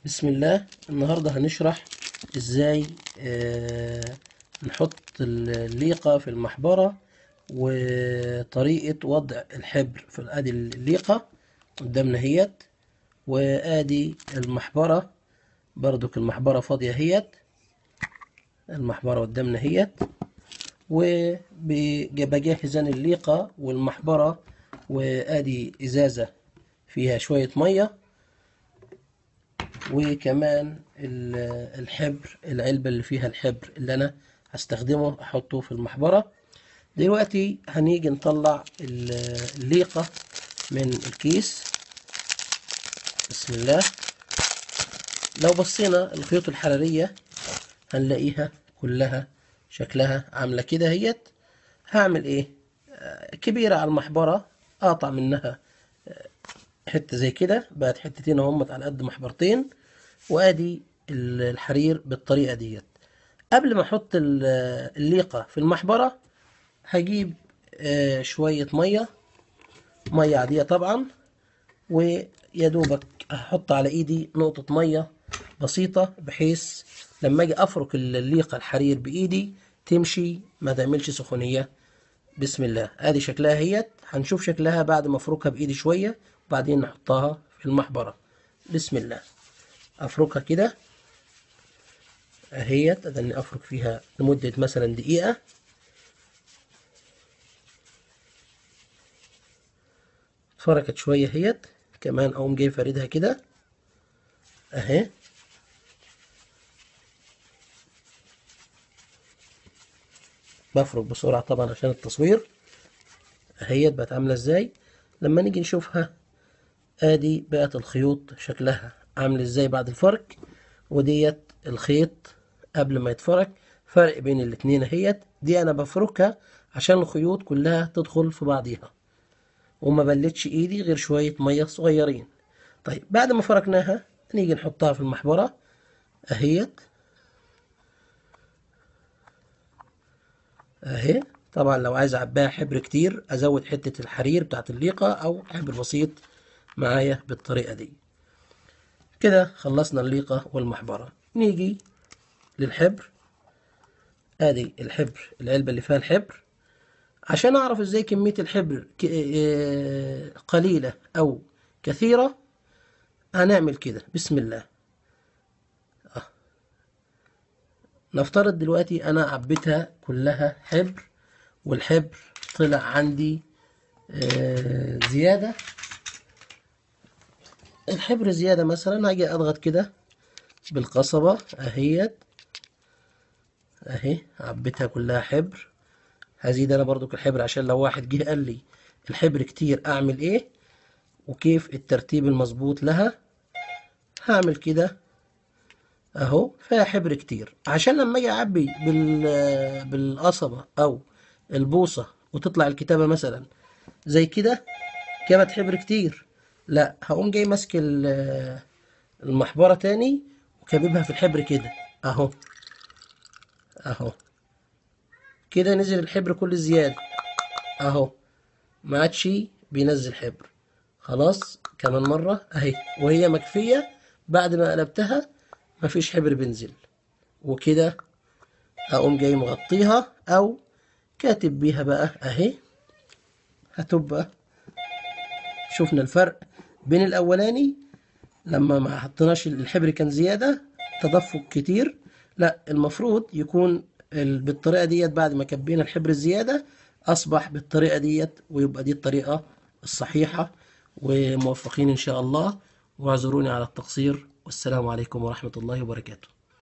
بسم الله النهاردة هنشرح ازاي آه، نحط الليقة في المحبرة وطريقة وضع الحبر في ادي الليقة قدامنا هيت وادي المحبرة برضك المحبرة فاضية هيت المحبرة قدامنا هيت وبجهز انا الليقة والمحبرة وادي ازازة فيها شوية مية وكمان ال- الحبر العلبة اللي فيها الحبر اللي أنا هستخدمه أحطه في المحبرة دلوقتي هنيجي نطلع ال- الليقة من الكيس بسم الله لو بصينا الخيوط الحرارية هنلاقيها كلها شكلها عاملة كده هيت هعمل ايه آه، كبيرة على المحبرة اقطع منها حتة زي كده بقت حتتين اهمت على قد محبرتين وادي ال- الحرير بالطريقة ديت قبل ما احط ال- الليقة في المحبرة هجيب آه، شوية مية مية عادية طبعا ويا دوبك هحط على ايدي نقطة مية بسيطة بحيث لما اجي افرك الليقة الحرير بايدي تمشي ما تعملش سخونية بسم الله ادي شكلها هيت هنشوف شكلها بعد ما افركها بايدي شوية وبعدين نحطها في المحبرة بسم الله افركها كده اهيت ادني افرك فيها لمدة مثلا دقيقة فركت شوية هيت كمان اقوم جاي فاردها كده اهي بفرك بسرعة طبعا عشان التصوير اهيت بقت عاملة ازاي لما نيجي نشوفها ادي بقت الخيوط شكلها عامل ازاي بعد الفرك وديت الخيط قبل ما يتفرك فرق بين الاتنين اهيت دي انا بفركها عشان الخيوط كلها تدخل في بعضيها وما بلتش ايدي غير شوية مية صغيرين طيب بعد ما فركناها نيجي نحطها في المحبرة اهيت اهي طبعا لو عايز اعبيها حبر كتير ازود حتة الحرير بتاعت الليقة او حبر بسيط معايا بالطريقة دي كده خلصنا الليقة والمحبرة نيجي للحبر ادي الحبر العلبة اللي فيها الحبر عشان اعرف ازاي كمية الحبر ك- آه، قليلة او كثيرة هنعمل كده بسم الله آه. نفترض دلوقتي انا عبيتها كلها حبر والحبر طلع عندي آه، زيادة الحبر زيادة مثلا هاجي اضغط كده بالقصبة اهيت اهي عبيتها كلها حبر هزيد انا برضو الحبر عشان لو واحد جه قال لي الحبر كتير اعمل ايه وكيف الترتيب المظبوط لها هعمل كده اهو فيها حبر كتير عشان لما اجي اعبي بال بالقصبة او البوصة وتطلع الكتابة مثلا زي كده كانت حبر كتير لا هقوم جاي ماسك ال- المحبرة تاني وكاببها في الحبر كده اهو اهو كده نزل الحبر كل زيادة اهو ما عادش بينزل حبر خلاص كمان مرة اهي وهي مكفية بعد ما قلبتها مفيش حبر بينزل وكده اقوم جاي مغطيها او كاتب بيها بقى اهي هتبقى شفنا الفرق بين الاولاني لما ما حطيناش الحبر كان زيادة تدفق كتير لا المفروض يكون ال- بالطريقة ديت بعد ما كبينا الحبر الزيادة أصبح بالطريقة ديت ويبقى دي الطريقة الصحيحة وموفقين إن شاء الله واعذروني على التقصير والسلام عليكم ورحمة الله وبركاته